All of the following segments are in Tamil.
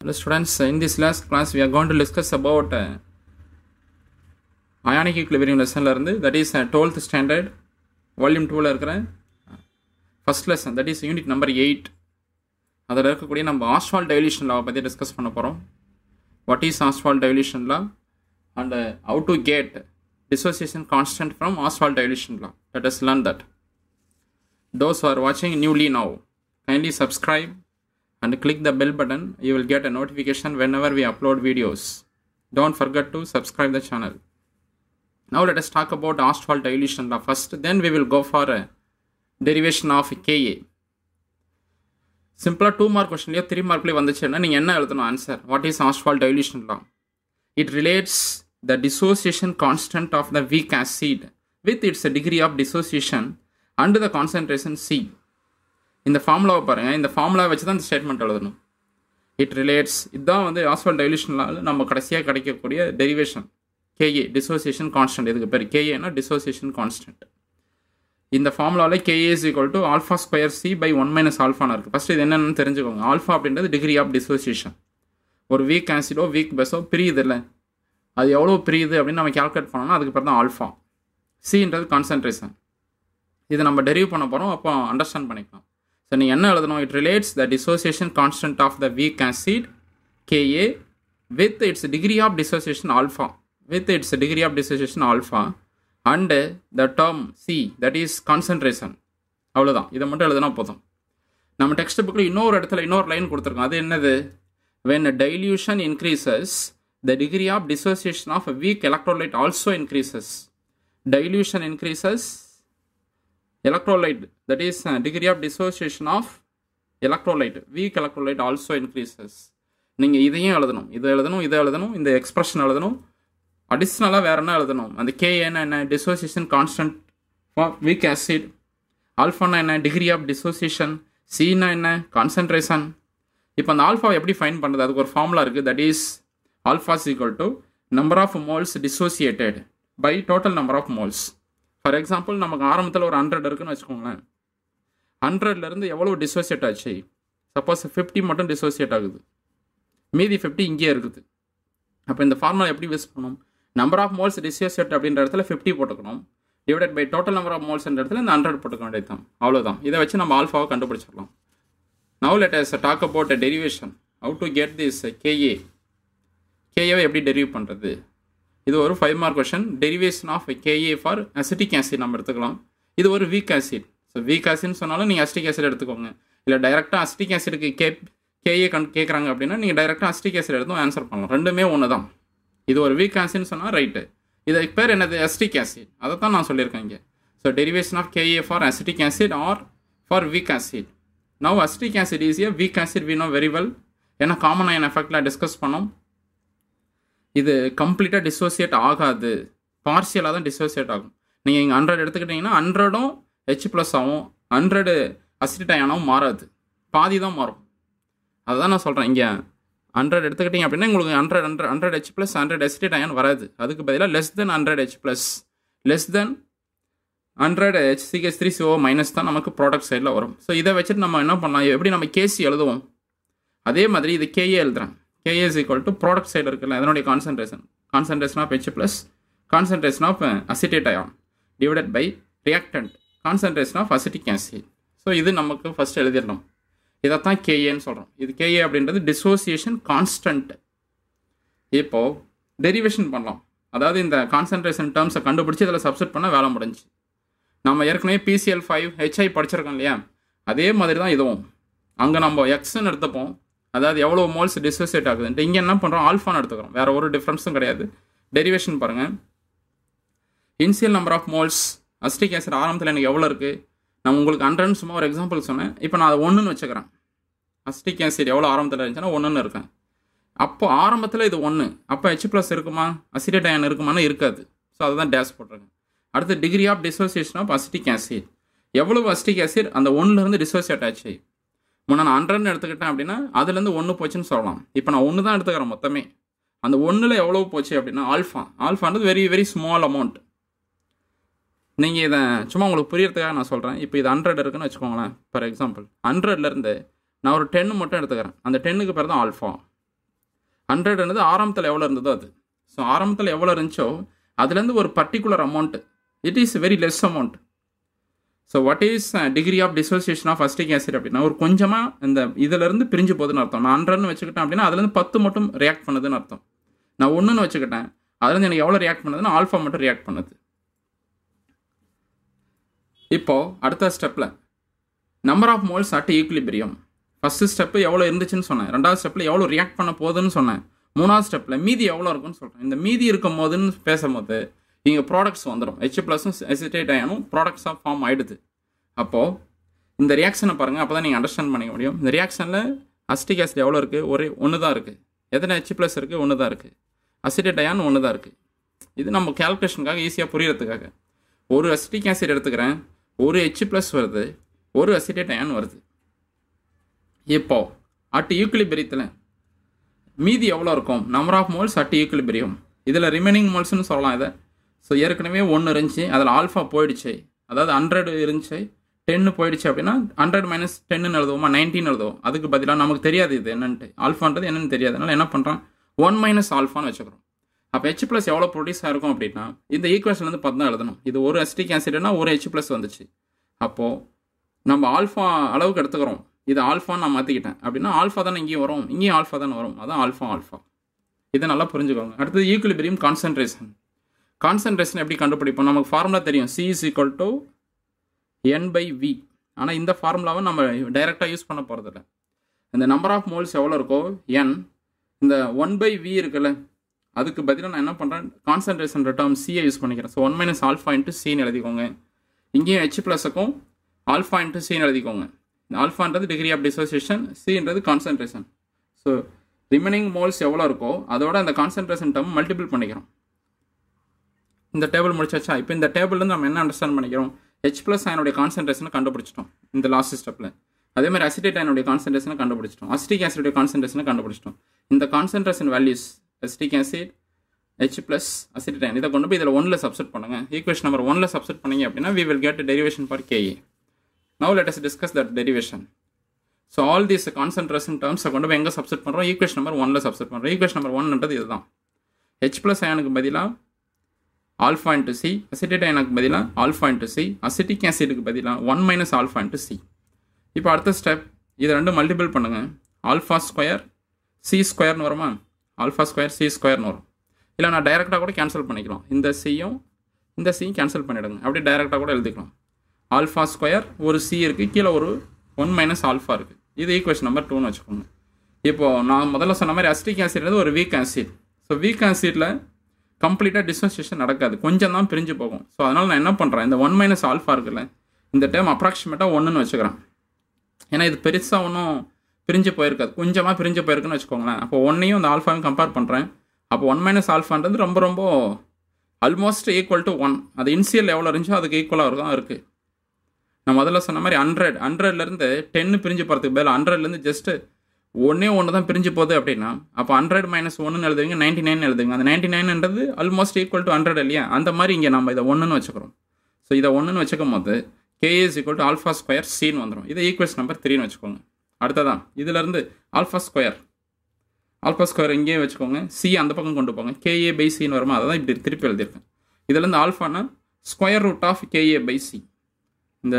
Hello students, in this last class we are going to discuss about uh, ionic equilibrium லெசனில் இருந்து that is twelfth standard volume டூவில் இருக்கிற first lesson that is unit number eight அதில் இருக்கக்கூடிய நம்ம ஆஸ்வால் டைல்யூஷன் லாவை பற்றி டிஸ்கஸ் பண்ண போகிறோம் what is Ostwald dilution law and how to get dissociation constant from Oswald dilution law. Let us learn that. Those who are watching newly now, kindly subscribe and click the bell button. You will get a notification whenever we upload videos. Don't forget to subscribe the channel. Now let us talk about Ostwald dilution law first. Then we will go for a derivation of Ka. சிம்பிளாக டூ மார்க் கொஸ்டின்லேயோ த்ரீ மார்க்லேயே வந்துச்சுன்னா நீங்கள் என்ன எழுதணும் answer what is Ostwald dilution law it relates the dissociation constant of the weak acid with its degree of dissociation and the concentration C. இந்த ஃபார்முலாவை பாருங்கள் இந்த ஃபார்முலாவை வச்சு தான் இந்த ஸ்டேட்மெண்ட் எழுதணும் இட் ரிலேட்ஸ் இதுதான் வந்து ஆஸ்வால் டைல்யூஷனால் நம்ம கடைசியாக கிடைக்கக்கூடிய டெரிவேஷன் கேஏ டிசோசியேஷன் கான்ஸ்டன்ட் இதுக்கு பேர் கேஏனா டிசோசியேஷன் கான்ஸ்டன்ட் இந்த ஃபார்முலாவில் KA is equal to alpha square C by one minus ஆல்ஃபான்னு இருக்குது ஃபஸ்ட்டு இது என்னென்னு தெரிஞ்சுக்கோங்க ஆல்ஃபா அப்படின்றது டிகிரி ஆஃப் டிசோசியேஷன் ஒரு வீக் ஆசிடோ வீக் பெஸோ பிரியுது இல்லை அது எவ்வளோ பிரியுது அப்படின்னு நம்ம கேல்குலேட் பண்ணோம்னா அதுக்கு பேர் தான் ஆல்ஃபா சின்றது கான்சன்ட்ரேஷன் இதை நம்ம டெரிவ் பண்ண போகிறோம் அப்போ அண்டர்ஸ்டாண்ட் பண்ணிக்கலாம் ஸோ நீங்கள் என்ன எழுதணும் it relates the dissociation constant of the weak acid KA with its degree of dissociation alpha with its degree of dissociation alpha and the term C that is concentration அவ்வளோதான் இதை மட்டும் எழுதுனா போதும் நம்ம டெக்ஸ்ட் புக்கில் இன்னொரு இடத்துல இன்னொரு லைன் கொடுத்துருக்கோம் அது என்னது when dilution increases the degree of dissociation of a weak electrolyte also increases. Dilution increases electrolyte, that is, uh, degree of dissociation of electrolyte, weak electrolyte also increases. நீங்கள் இதையும் எழுதணும் இதை எழுதணும் இதை எழுதணும் இந்த எக்ஸ்பிரஷன் எழுதணும் அடிஷ்னலாக வேறு என்ன எழுதணும் அந்த கேஏன்னா என்ன டிசோசியேஷன் கான்ஸ்டன்ட் வீக் ஆசிட் ஆல்ஃபானா என்ன டிகிரி ஆஃப் டிசோசியேஷன் சீனா என்ன கான்சன்ட்ரேஷன் இப்போ அந்த ஆல்ஃபா எப்படி ஃபைன் பண்ணுறது அதுக்கு ஒரு ஃபார்முலா இருக்குது that is alpha is equal to number of moles dissociated by total number of moles. For example நமக்கு ஆரம்பத்தில் ஒரு ஹண்ட்ரட் இருக்குன்னு வச்சுக்கோங்களேன் ஹண்ட்ரட்லேருந்து எவ்வளோ டிசோசியேட் ஆச்சு சப்போஸ் ஃபிஃப்டி மட்டும் டிசோசியேட் ஆகுது மீதி ஃபிஃப்டி இங்கேயே இருக்குது அப்போ இந்த ஃபார்முலா எப்படி யூஸ் பண்ணணும் நம்பர் ஆஃப் மோல்ஸ் டிசோசியேட் அப்படின்ற இடத்துல ஃபிஃப்டி போட்டுக்கணும் divided by total number of மோல்ஸ்ன்ற இடத்துல இந்த ஹண்ட்ரட் போட்டுக்க வேண்டியது தான் அவ்வளோதான் இதை வச்சு நம்ம ஆல்ஃபாவை கண்டுபிடிச்சிடலாம் now let us talk about a derivation how to get this K A கேஏவை எப்படி டெரிவ் பண்ணுறது இது ஒரு five mark question derivation of K A for acetic acid நம்ம எடுத்துக்கலாம் இது ஒரு வீக் ஆசிட் ஸோ வீக் ஆசிட்னு சொன்னாலும் நீங்கள் அசிட்டிக் ஆசிட் எடுத்துக்கோங்க இல்லை டைரெக்டாக அசிட்டிக் ஆசிடுக்கு கே கேஏ கண் கேட்குறாங்க அப்படின்னா நீங்கள் டைரெக்டாக அசிட்டிக் ஆசிட் எடுத்தும் ஆன்சர் பண்ணலாம் ரெண்டுமே ஒன்று தான் இது ஒரு வீக் ஆசிட்னு சொன்னால் ரைட்டு இதுக்கு பேர் என்னது அசிட்டிக் ஆசிட் அதை தான் நான் சொல்லியிருக்கேன் இங்கே so derivation of K A for acetic acid or for weak acid now acetic acid ஈஸியாக weak acid we know very well ஏன்னா காமன் அயன் எஃபெக்டில் டிஸ்கஸ் பண்ணோம் இது கம்ப்ளீட்டாக டிசோசியேட் ஆகாது பார்சியலாக தான் டிசோசியேட் ஆகும் நீங்கள் இங்கே ஹண்ட்ரட் எடுத்துக்கிட்டிங்கன்னா ஹண்ட்ரடும் ஹெச் ப்ளஸ் ஆகும் ஹண்ட்ரடு அசிட் அயனாகவும் மாறாது பாதி தான் மாறும் அதுதான் நான் சொல்கிறேன் இங்கே ஹண்ட்ரட் எடுத்துக்கிட்டிங்க அப்படின்னா உங்களுக்கு hundred hundred hundred H plus hundred acid ion வராது அதுக்கு பதிலாக less than hundred H plus less than hundred H C H three C O minus தான் நமக்கு ப்ராடக்ட் சைடில் வரும் ஸோ இதை வச்சுட்டு நம்ம என்ன பண்ணலாம் எப்படி நம்ம கேசி எழுதுவோம் அதே மாதிரி இது கேஏ எழுதுறேன் Ka is equal to product side இருக்குல்ல அதனுடைய concentration concentration of H plus concentration of acetate ion divided by reactant concentration of acetic acid so இது நமக்கு ஃபஸ்ட் எழுதிடலாம் இதைத்தான் கேஏன்னு சொல்கிறோம் இது கேஏ அப்படின்றது டிசோசியேஷன் கான்ஸ்டன்ட் இப்போது டெரிவேஷன் பண்ணலாம் அதாவது இந்த கான்சன்ட்ரேஷன் டேர்ம்ஸை கண்டுபிடிச்சி இதில் சப்ஸ்ட் பண்ண வேலை முடிஞ்சு நம்ம ஏற்கனவே பிசிஎல் ஃபைவ் ஹெச்ஐ படிச்சிருக்கோம் இல்லையா அதே மாதிரி தான் இதுவும் அங்கே நம்ம எக்ஸ்ன்னு எடுத்துப்போம் அதாவது எவ்வளோ மோல்ஸ் டிசோசியேட் ஆகுதுன்ட்டு இங்கே என்ன பண்ணுறோம் ஆல்ஃபான்னு எடுத்துக்கிறோம் வேறு ஒரு டிஃப்ரென்ஸும் கிடையாது டெரிவேஷன் பாருங்கள் initial number of moles acetic acid ஆரம்பத்தில் எனக்கு எவ்வளோ இருக்குது நான் உங்களுக்கு ஹண்ட்ரட்னு சும்மா ஒரு எக்ஸாம்பிள் சொன்னேன் இப்போ நான் அதை ஒன்றுன்னு வச்சுக்கிறேன் அஸ்டிக் ஆசிட் எவ்வளோ ஆரம்பத்தில் இருந்துச்சுன்னா ஒன்றுன்னு இருக்கேன் அப்போ ஆரம்பத்தில் இது ஒன்று அப்போ ஹெச் ப்ளஸ் இருக்குமா அசிடேட் அயன் இருக்குமான்னு இருக்காது ஸோ அதை தான் டேஸ் போட்டிருக்கேன் அடுத்து degree of dissociation of acetic acid எவ்வளோ அசிட்டிக் ஆசிட் அந்த ஒன்றுலேருந்து டிசோசியேட் ஆச்சு முன்ன நான் ஹண்ட்ரட்னு எடுத்துக்கிட்டேன் அப்படின்னா அதுலேருந்து ஒன்று போச்சுன்னு சொல்லலாம் இப்போ நான் ஒன்று தான் எடுத்துக்கிறேன் மொத்தமே அந்த ஒன்றில் எவ்வளோ போச்சு அப்படின்னா ஆல்ஃபா ஆல்ஃபான்றது வெரி வெரி ஸ்மால் அமௌண்ட் நீங்கள் இதை சும்மா உங்களுக்கு புரியறதுக்காக நான் சொல்கிறேன் இப்போ இது ஹண்ட்ரட் இருக்குன்னு வச்சுக்கோங்களேன் ஃபார் எக்ஸாம்பிள் ஹண்ட்ரட்லேருந்து நான் ஒரு டென்னு மட்டும் எடுத்துக்கிறேன் அந்த டென்னுக்கு பேர் தான் ஆல்ஃபா ஹண்ட்ரட்ன்றது ஆரம்பத்தில் எவ்வளோ இருந்ததோ அது ஸோ ஆரம்பத்தில் எவ்வளோ இருந்துச்சோ அதுலேருந்து ஒரு particular amount it is very less amount so what is degree of dissociation of acetic acid அப்படின்னா ஒரு கொஞ்சமாக இந்த இதிலேருந்து பிரிஞ்சு போகுதுன்னு அர்த்தம் நான் ஹண்ட்ரட்னு வச்சுக்கிட்டேன் அப்படின்னா அதுலேருந்து பத்து மட்டும் ரியாக்ட் பண்ணுதுன்னு அர்த்தம் நான் ஒன்றுன்னு வச்சுக்கிட்டேன் அதுலேருந்து எனக்கு எவ்வளோ ரியாக்ட் பண்ணுதுன்னா ஆல்ஃபா மட்டும் ரியாக்ட் பண்ணுது இப்போது அடுத்த ஸ்டெப்பில் number of moles at equilibrium first step எவ்வளோ இருந்துச்சுன்னு சொன்னேன் ரெண்டாவது ஸ்டெப்பில் எவ்வளோ ரியாக்ட் பண்ண போகுதுன்னு சொன்னேன் மூணாவது ஸ்டெப்பில் மீதி எவ்வளோ இருக்குன்னு சொல்கிறேன் இந்த மீதி இருக்கும் போதுன்னு பேசும்போது இங்கே ப்ராடக்ட்ஸ் வந்துடும் ஹெச் ப்ளஸும் எசிட்டேட் ஆகணும் ப்ராடக்ட்ஸாக ஃபார்ம் ஆகிடுது அப்போது இந்த ரியாக்ஷனை பாருங்கள் அப்போ தான் நீங்கள் அண்டர்ஸ்டாண்ட் பண்ணிக்க முடியும் இந்த ரியாக்ஷனில் அசிட்டிக் ஆசிட் எவ்வளோ இருக்குது ஒரே ஒன்று தான் இருக்குது எத்தனை ஹெச் ப்ளஸ் இருக்குது ஒன்று தான் இருக்குது அசிட்டேட் அயான் ஒன்று தான் இருக்குது இது நம்ம கேல்குலேஷனுக்காக ஈஸியாக புரியறதுக்காக ஒரு அசிட்டிக் ஆசிட் எடுத்துக்கிறேன் ஒரு ஹெச் ப்ளஸ் வருது ஒரு அசிட்டேட் அயான் வருது இப்போ அட் ஈக்குலிபிரியத்தில் மீதி எவ்வளோ இருக்கும் number of moles at equilibrium இதில் ரிமைனிங் மோல்ஸ்னு சொல்லலாம் இதை ஸோ ஏற்கனவே ஒன்று இருந்துச்சு அதில் ஆல்ஃபா போயிடுச்சு அதாவது ஹண்ட்ரட் இருந்துச்சு டென்னு போயிடுச்சு அப்படின்னா ஹண்ட்ரட் மைனஸ் டென்னு எழுதுவோமா நைன்டீன் எழுதுவோம் அதுக்கு பதிலாக நமக்கு தெரியாது இது என்னன்ட்டு ஆல்ஃபான்றது என்னன்னு தெரியாது அதனால் என்ன பண்ணுறான் ஒன் மைனஸ் ஆல்ஃபான்னு வச்சுக்கிறோம் அப்போ ஹெச் ப்ளஸ் எவ்வளோ ப்ரொடியூஸ் ஆயிருக்கும் அப்படின்னா இந்த ஈக்குவேஷன்லேருந்து பார்த்து தான் எழுதணும் இது ஒரு அஸ்டிக் ஆசிட்னா ஒரு ஹெச் ப்ளஸ் வந்துச்சு அப்போது நம்ம ஆல்ஃபா அளவுக்கு எடுத்துக்கிறோம் இது ஆல்ஃபான்னு நான் மாற்றிக்கிட்டேன் அப்படின்னா ஆல்ஃபா தானே இங்கேயும் வரும் இங்கேயும் ஆல்ஃபா தானே வரும் அதான் ஆல்ஃபா ஆல்ஃபா இதை நல்லா புரிஞ்சுக்கோங்க அடுத்தது ஈக்குலிபிரியம் கான்சன்ட்ரேஷன் கான்சன்ட்ரேஷன் எப்படி கண்டுபிடிப்போம் நமக்கு ஃபார்முலா தெரியும் C is equal to N by V ஆனால் இந்த ஃபார்முலாவை நம்ம டைரெக்டாக யூஸ் பண்ண போகிறதில்ல இந்த நம்பர் ஆஃப் மோல்ஸ் எவ்வளோ இருக்கோ என் இந்த ஒன் பை வி இருக்குல்ல அதுக்கு பதிலாக நான் என்ன பண்ணுறேன் கான்சன்ட்ரேஷன் டேர்ம் சியை யூஸ் பண்ணிக்கிறேன் so one minus alpha into சின்னு எழுதிக்கோங்க இங்கேயும் ஹெச் ப்ளஸுக்கும் ஆல்ஃபா இன்ட்டு சின்னு எழுதிக்கோங்க ஆல்ஃபான்றது டிகிரி ஆஃப் டிசோசியேஷன் சின்றது கான்சன்ட்ரேஷன் ஸோ ரிமைனிங் மோல்ஸ் எவ்வளோ இருக்கோ அதோட அந்த கான்சன்ட்ரேஷன் டேர்ம் மல்டிபிள் பண்ணிக்கிறோம் இந்த டேபிள் முடிச்சாச்சா இப்போ இந்த டேபிள்லேருந்து நம்ம என்ன அண்டர்ஸ்டாண்ட் பண்ணிக்கிறோம் ஹெச் ப்ளஸ் அயனுடைய கான்சன்ட்ரேஷனை கண்டுபிடிச்சிட்டோம் இந்த லாஸ்ட் ஸ்டெப்பில் அதே மாதிரி அசிட்டேட் அயனுடைய கான்சன்ட்ரேஷனை கண்டுபிடிச்சிட்டோம் அசிட்டிக் ஆசிடுடைய கான்சன்ட்ரேஷனை கண்டுபிடிச்சிட்டோம் இந்த concentration values acetic acid H plus acetate ion இதை கொண்டு போய் இதில் ஒன்ல சப்ஸ்ட் பண்ணுங்க ஈக்குவேஷன் நம்பர் ஒன்ல சப்ஸ்ட் பண்ணீங்க அப்படின்னா we will get derivation for K A now let us discuss that derivation so all these concentration டேர்ம்ஸை கொண்டு போய் எங்கே சப்ஸ்ட் பண்ணுறோம் ஈக்குவேஷன் நம்பர் ஒன்ல சப்ஸ்ட் பண்ணுறோம் ஈக்குவேஷன் நம்பர் ஒன்ன்றது இதுதான் ஹெச் ப்ளஸ் அயனுக்கு பதிலாக ஆல்ஃபா இன்ட்டு சி அசிட்டேட் அயனுக்கு பதிலாக ஆல்ஃபா இன்ட்டு சி அசிட்டிக் ஆசிடுக்கு பதிலாக one minus alpha into C இப்போ அடுத்த ஸ்டெப் இதை ரெண்டும் மல்டிபிள் பண்ணுங்கள் ஆல்ஃபா ஸ்கொயர் சி ஸ்கொயர்னு வருமா ஆல்ஃபா ஸ்கொயர் சி ஸ்கொயர்னு வரும் இல்லை நான் டைரெக்டாக கூட கேன்சல் பண்ணிக்கலாம் இந்த சியும் இந்த சியும் கேன்சல் பண்ணிவிடுங்க அப்படியே டைரெக்டாக கூட எழுதிக்கலாம் ஆல்ஃபா ஸ்கொயர் ஒரு சி இருக்குது கீழே ஒரு ஒன் மைனஸ் ஆல்ஃபா இருக்குது இது ஈக்குவேஷன் நம்பர் டூன்னு வச்சுக்கோங்க இப்போது நான் முதல்ல சொன்ன மாதிரி அசிட்டிக் ஆசிட் ஒரு வீக் ஆசிட் ஸோ வீக் ஆசிட்டில் கம்ப்ளீட்டாக டிஸ்டன்சேஷன் நடக்காது கொஞ்சம் தான் பிரிஞ்சு போகும் ஸோ அதனால் நான் என்ன பண்ணுறேன் இந்த ஒன் மைனஸ் ஆல்ஃபா இருக்குல்ல இந்த டைம் அப்ராக்சிமேட்டாக ஒன்றுன்னு வச்சுக்கிறேன் ஏன்னா இது பெருசாக ஒன்றும் பிரிஞ்சு போயிருக்காது கொஞ்சமாக பிரிஞ்சு போயிருக்குன்னு வச்சுக்கோங்களேன் அப்போ ஒன்னையும் இந்த ஆல்ஃபாவையும் கம்பேர் பண்ணுறேன் அப்போ ஒன் மைனஸ் ஆல்ஃபான்றது ரொம்ப ரொம்ப ஆல்மோஸ்ட் ஈக்குவல் டு ஒன் அது இன்சியல் எவ்வளோ இருந்துச்சோ அதுக்கு ஈக்குவலாக தான் இருக்குது நான் முதல்ல சொன்ன மாதிரி ஹண்ட்ரட் ஹண்ட்ரட்லேருந்து டென்னு பிரிஞ்சு போகிறதுக்கு பதில் ஹண்ட்ரட்லேருந்து ஜஸ்ட்டு ஒன்றே ஒன்று தான் பிரிஞ்சு போகுது அப்படின்னா அப்போ ஹண்ட்ரட் மைனஸ் ஒன்றுன்னு எழுதுவீங்க நைன்டி நைன் எழுதுங்க அந்த நைன்டி நைன்ன்றது ஆல்மோஸ்ட் ஈக்குவல் டு ஹண்ட்ரட் இல்லையா அந்த மாதிரி இங்கே நம்ம இதை ஒன்றுன்னு வச்சுக்கிறோம் ஸோ இதை ஒன்றுன்னு வச்சுக்கும் போது K A is equal to alpha square சின்னு வந்துடும் இதை ஈக்குவேஷன் நம்பர் த்ரீன்னு வச்சுக்கோங்க அடுத்ததான் இதுலேருந்து ஆல்ஃபா ஸ்கொயர் ஆல்ஃபா ஸ்கொயர் இங்கேயே வச்சுக்கோங்க சி அந்த பக்கம் கொண்டு போங்க கேஏ பை சின்னு வருமா அதை தான் இப்படி திருப்பி எழுதியிருக்கேன் இதுலேருந்து ஆல்ஃபானா square root of K A by C இந்த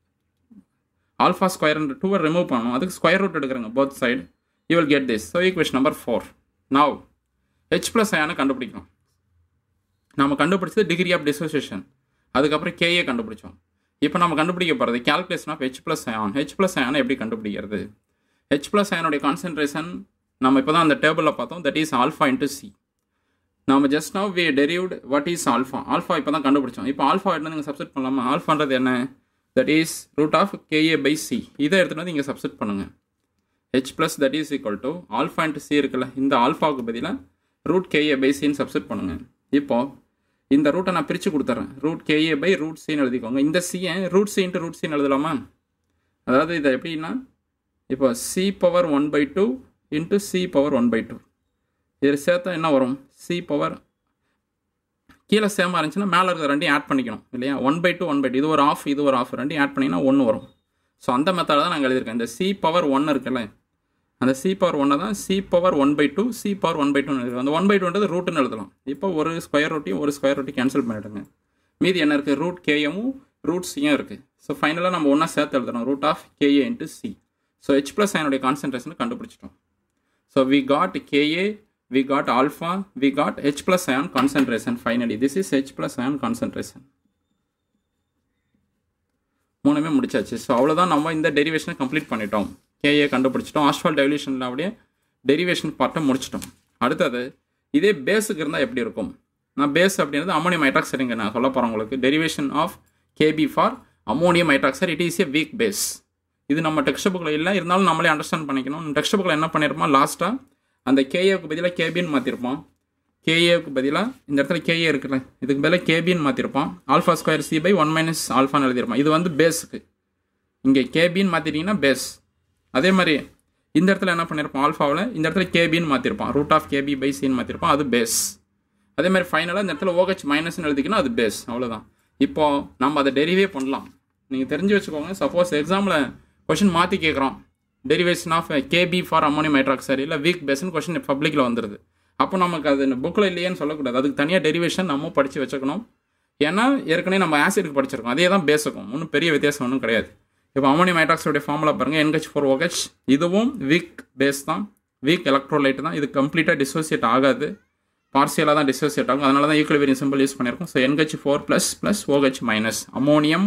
ஆல்ஃபா ஸ்கொயர்ன்ற டூவை ரிமூவ் பண்ணணும் அதுக்கு ஸ்கொயர் ரூட் எடுக்கிறங்க both side you will get this so equation number four now H plus அயான கண்டுபிடிக்கணும் நம்ம கண்டுபிடிச்சது டிகிரி ஆஃப் டிசோசியேஷன் அதுக்கப்புறம் கேஏ கண்டுபிடிச்சோம் இப்போ நம்ம கண்டுபிடிக்க போகிறது calculation of H plus ion H plus அயானை எப்படி கண்டுபிடிக்கிறது ஹெச் ப்ளஸ் அயனுடைய கான்சன்ட்ரேஷன் நம்ம இப்போ தான் அந்த டேபிளில் பார்த்தோம் that is alpha into C நம்ம just now we derived what is alpha alpha இப்போ தான் கண்டுபிடிச்சோம் இப்போ ஆல்ஃபா எடுத்து நீங்கள் சப்ஸ்ட் பண்ணலாமா ஆல்ஃபான்றது என்ன that is root of K A by C இதை எடுத்துகிட்டு வந்து இங்கே சப்ஸ்ட் பண்ணுங்கள் H plus that is equal to alpha into C இருக்குல்ல இந்த ஆல்ஃபாவுக்கு பதிலாக ரூட் கேஏ பை சின்னு சப்ஸ்ட் பண்ணுங்கள் இப்போது இந்த ரூட்டை நான் பிரித்து கொடுத்துட்றேன் ரூட் கேஏ பை ரூட் சின்னு எழுதிக்கோங்க இந்த சியை ரூட் சி இன்ட்டு ரூட் சின்னு எழுதலாமா அதாவது இதை எப்படின்னா இப்போ C power one by two into C power one by two இதில் சேர்த்தா என்ன வரும் சி பவர் கீழே சேமாக இருந்துச்சுன்னா மேலே இருக்கிற ரெண்டையும் ஆட் பண்ணிக்கணும் இல்லையா one by two one by two இது ஒரு ஆஃப் இது ஒரு ஆஃப் ரெண்டையும் ஆட் பண்ணிங்கன்னா ஒன்று வரும் ஸோ அந்த மெத்தட் தான் நாங்கள் எழுதியிருக்கேன் இந்த சி பவர் ஒன் இருக்குல்ல அந்த சி பவர் ஒன்னை தான் C power one by two C power one by டூன்னு எழுதுறோம் அந்த ஒன் பை டூன்றது ரூட்டுன்னு எழுதலாம் இப்போ ஒரு ஸ்கொயர் ரொட்டியும் ஒரு ஸ்கொயர் ரொட்டி கேன்சல் பண்ணிவிடுங்க மீதி என்ன இருக்குது ரூட் கேஎமும் ரூட் சியும் இருக்குது ஸோ ஃபைனலாக நம்ம ஒன்றா சேர்த்து எழுதுறோம் root of K A into C so H plus அயனுடைய கான்சன்ட்ரேஷனை கண்டுபிடிச்சிட்டோம் so we got K A we got alpha we got H plus ion concentration finally this is H plus ion concentration மூணுமே முடிச்சாச்சு ஸோ அவ்வளோதான் நம்ம இந்த டெரிவேஷனை கம்ப்ளீட் பண்ணிட்டோம் கேஏ கண்டுபிடிச்சிட்டோம் ஆஸ்வால் டெவல்யூஷனில் அப்படியே டெரிவேஷன் பார்ட்டை முடிச்சிட்டோம் அடுத்தது இதே பேஸுக்கு இருந்தால் எப்படி இருக்கும் நான் பேஸ் அப்படின்றது அமோனியம் ஹைட்ராக்சைடுங்க நான் சொல்ல போகிறேன் உங்களுக்கு derivation of K B for ammonium hydroxide it is a weak base இது நம்ம டெக்ஸ்ட் புக்கில் இல்லை இருந்தாலும் நம்மளே அண்டர்ஸ்டாண்ட் பண்ணிக்கணும் டெக்ஸ்ட் புக்கில் என்ன பண்ணியிருப்போம் லாஸ்ட்டாக அந்த கேஏவுக்கு பதிலாக கேபின்னு மாற்றிருப்போம் கேஏவுக்கு பதிலாக இந்த இடத்துல கேஏ இருக்குல்ல இதுக்கு பதிலாக கேபின்னு மாற்றிருப்போம் alpha square C by one minus ஆல்ஃபான்னு எழுதியிருப்போம் இது வந்து பேஸுக்கு இங்கே கேபின்னு மாற்றிட்டீங்கன்னா பேஸ் அதே மாதிரி இந்த இடத்துல என்ன பண்ணியிருப்போம் ஆல்ஃபாவில் இந்த இடத்துல கேபின்னு மாற்றிருப்போம் ரூட் ஆஃப் கேபி பை சின்னு மாற்றிருப்போம் அது பேஸ் அதே மாதிரி ஃபைனலாக இந்த இடத்துல ஓஹெச் மைனஸ்னு எழுதிக்கணும் அது பேஸ் அவ்வளோதான் இப்போ நம்ம அதை டெரிவே பண்ணலாம் நீங்கள் தெரிஞ்சு வச்சுக்கோங்க சப்போஸ் எக்ஸாமில் கொஷின் மாற்றி கேட்குறோம் derivation of K B for ammonium hydroxide இல்லை வீக் பேஸ்னு கொஷின் பப்ளிக்கில் வந்துடுது அப்போ நமக்கு அது புக்கில் இல்லையேன்னு சொல்லக்கூடாது அதுக்கு தனியாக டெரிவேஷன் நம்ம படித்து வச்சுக்கணும் ஏன்னா ஏற்கனவே நம்ம ஆசிடுக்கு படிச்சிருக்கோம் அதே தான் பேஸுக்கும் ஒன்றும் பெரிய வித்தியாசம் ஒன்றும் கிடையாது இப்போ அமோனியம் ஹைட்ராக்சைடுடைய ஃபார்முலா பாருங்கள் என்ஹெச் ஃபோர் ஓஹெச் இதுவும் வீக் பேஸ் தான் வீக் எலக்ட்ரோலைட் தான் இது கம்ப்ளீட்டாக டிசோசியேட் ஆகாது பார்சியலாக தான் டிசோசியேட் ஆகும் அதனால தான் ஈக்குவல் சிம்பிள் யூஸ் பண்ணியிருக்கோம் so N H four plus plus O H minus ammonium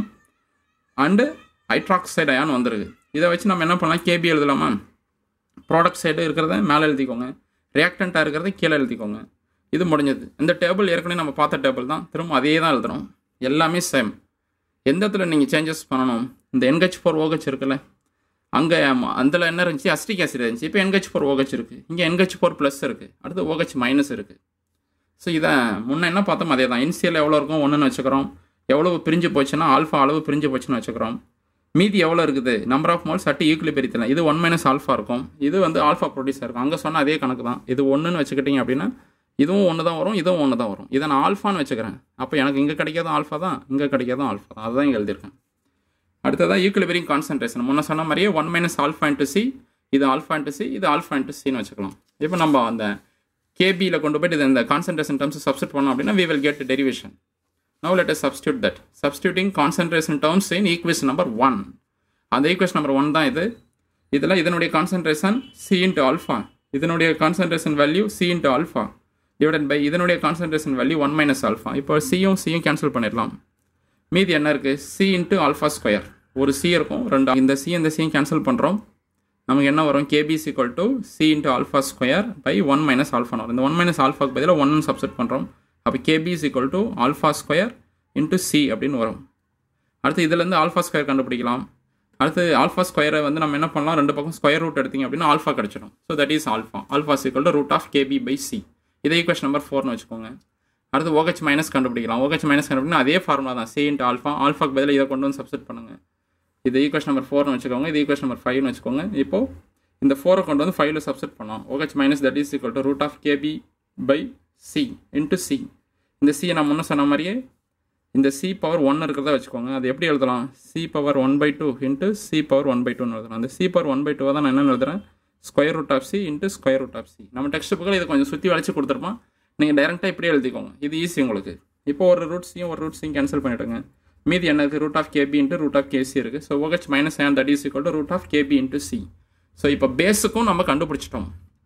and hydroxide ion வந்துருக்கு இதை வச்சு நம்ம என்ன பண்ணலாம் கேபி எழுதலாமா ப்ராடக்ட் சைடு இருக்கிறத மேலே எழுதிக்கோங்க ரியாக்டண்ட்டாக இருக்கிறத கீழே எழுதிக்கோங்க இது முடிஞ்சது இந்த டேபிள் ஏற்கனவே நம்ம பார்த்த டேபிள் தான் திரும்ப அதே தான் எழுதுறோம் எல்லாமே சேம் எந்த இடத்துல நீங்கள் சேஞ்சஸ் பண்ணணும் இந்த என்ஹெச் ஃபோர் ஓஹெச் இருக்குல்ல அங்கே அதில் என்ன இருந்துச்சு அஸ்டிக் ஆசிட் இருந்துச்சு இப்போ என்ஹெச் ஃபோர் ஓஹெச் இருக்குது இங்கே என்ஹெச் ஃபோர் ப்ளஸ் இருக்குது அடுத்து ஓஹெச் மைனஸ் இருக்குது ஸோ இதை முன்ன என்ன பார்த்தோம் அதே தான் இன்சியல் எவ்வளோ இருக்கும் ஒன்றுன்னு வச்சுக்கிறோம் எவ்வளோ பிரிஞ்சு போச்சுன்னா ஆல்ஃபா அளவு பிரிஞ்சு போச்சுன்னு வச்சுக்கிறோம் மீதி எவ்வளோ இருக்குது number of moles at equally பெருத்தலாம் இது ஒன் மைனஸ் ஆல்ஃபா இருக்கும் இது வந்து ஆல்ஃபா ப்ரொடியூஸாக இருக்கும் அங்கே சொன்ன அதே கணக்கு தான் இது ஒன்றுன்னு வச்சுக்கிட்டீங்க அப்படின்னா இதுவும் ஒன்று தான் வரும் இதுவும் ஒன்று தான் வரும் இதை நான் ஆல்ஃபான்னு வச்சுக்கிறேன் அப்போ எனக்கு இங்கே கிடைக்காதும் ஆல்ஃபா தான் இங்கே கிடைக்காதும் ஆல்ஃபா தான் அதுதான் இங்கே எழுதியிருக்கேன் அடுத்ததாக ஈக்குவலிபரிங் கான்சன்ட்ரேஷன் முன்ன சொன்ன மாதிரியே one minus alpha into C இது ஆல்ஃபா இன்ட்டு சி இது ஆல்ஃபா இன்ட்டு சின்னு வச்சுக்கலாம் இப்போ நம்ம அந்த கேபியில் கொண்டு போயிட்டு இது இந்த கான்சன்ட்ரேஷன் டேர்ம்ஸ் சப்ஸ்டிட் பண்ணோம் அப்படின்னா we will get derivation now let us substitute that substituting concentration terms in equation number 1 அந்த ஈக்குவேஷன் நம்பர் ஒன் தான் இது இதில் இதனுடைய கான்சன்ட்ரேஷன் சி இன்ட்டு ஆல்ஃபா இதனுடைய concentration value C into alpha divided by இதனுடைய concentration value one minus alpha இப்போ சியும் சியும் கேன்சல் பண்ணிடலாம் மீதி என்ன இருக்குது சி இன்ட்டு ஆல்ஃபா ஸ்கொயர் ஒரு சி இருக்கும் ரெண்டு இந்த சி இந்த சியும் கேன்சல் பண்ணுறோம் நமக்கு என்ன வரும் K B is equal to C into alpha square by one minus ஆல்ஃபான்னு வரும் இந்த ஒன் மைனஸ் ஆல்ஃபாக்கு பதிலாக ஒன்னு சப்செட் பண்ணுறோம் அப்போ K B is equal to alpha square into C அப்படின்னு வரும் அடுத்து இதுலேருந்து ஆல்ஃபா ஸ்கொயர் கண்டுபிடிக்கலாம் அடுத்து ஆல்ஃபா ஸ்கொயரை வந்து நம்ம என்ன பண்ணலாம் ரெண்டு பக்கம் ஸ்கொயர் ரூட் எடுத்தீங்க அப்படின்னா ஆல்ஃபா கிடச்சிடும் so that is alpha alpha is equal to root of K B by C இதை ஈக்குவேஷன் நம்பர் ஃபோர்னு வச்சுக்கோங்க அடுத்து ஓஹெச் மைனஸ் கண்டுபிடிக்கலாம் ஓஹெச் மைனஸ் கண்டுபிடினா அதே ஃபார்முலா தான் சி இன்ட்டு ஆல்ஃபா ஆல்ஃபாக்கு பதிலாக இதை கொண்டு வந்து சப்ஸ்ட் பண்ணுங்கள் இது ஈக்குவேஷன் நம்பர் ஃபோர்னு வச்சுக்கோங்க இது ஈக்குவேஷன் நம்பர் ஃபைவ்னு வச்சுக்கோங்க இப்போது இந்த ஃபோரை கொண்டு வந்து ஃபைவ்ல சப்ஸ்ட் பண்ணோம் O H minus that is equal to root of K B by C into C இந்த சியை நான் முன்ன சொன்ன மாதிரியே இந்த சி பவர் ஒன் இருக்கிறத வச்சுக்கோங்க அது எப்படி எழுதலாம் C power one by two into C power one by டூன்னு எழுதலாம் அந்த சி பவர் ஒன் பை டூவை தான் நான் என்ன எழுதுறேன் square root of C into square root of C நம்ம டெக்ஸ்ட் புக்கில் இதை கொஞ்சம் சுற்றி வளைச்சு கொடுத்துருப்போம் நீங்கள் டேரெக்டாக இப்படியே எழுதிக்கோங்க இது ஈஸி உங்களுக்கு இப்போ ஒரு ரூட் சியும் ஒரு ரூட் சியும் கேன்சல் பண்ணிவிடுங்க மீதி என்ன இருக்குது root of K B into root of K C இருக்குது ஸோ ஓஹெச் மைனஸ் ஏன் that is equal to root of K B into C so இப்போ பேஸுக்கும் நம்ம கண்டுபிடிச்சிட்டோம்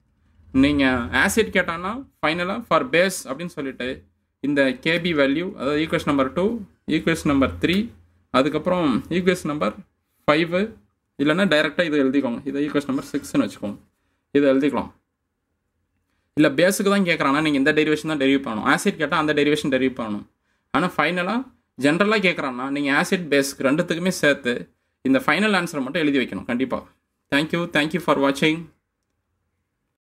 நீங்கள் ஆசிட் கேட்டாங்கன்னா ஃபைனலாக ஃபார் பேஸ் அப்படின்னு சொல்லிட்டு இந்த கேபி வேல்யூ அதாவது equation number two equation number three அதுக்கப்புறம் ஈக்குவேஷன் நம்பர் ஃபைவு இல்லைன்னா டைரெக்டாக இதை எழுதிக்கோங்க இதை ஈக்குவேஷன் நம்பர் சிக்ஸ்னு வச்சுக்கோங்க இதை எழுதிக்கலாம் இல்லை பேஸுக்கு தான் கேட்குறாங்கன்னா நீங்கள் இந்த டெரிவேஷன் தான் டெரிவ் பண்ணணும் ஆசிட் கேட்டால் அந்த டெரிவேஷன் டெரிவ் பண்ணணும் ஆனால் ஃபைனலாக ஜென்ரலாக கேட்குறான்னா நீங்கள் ஆசிட் பேஸ்க்கு ரெண்டுத்துக்குமே சேர்த்து இந்த ஃபைனல் ஆன்சரை மட்டும் எழுதி வைக்கணும் கண்டிப்பாக தேங்க்யூ தேங்க்யூ ஃபார் வாட்சிங்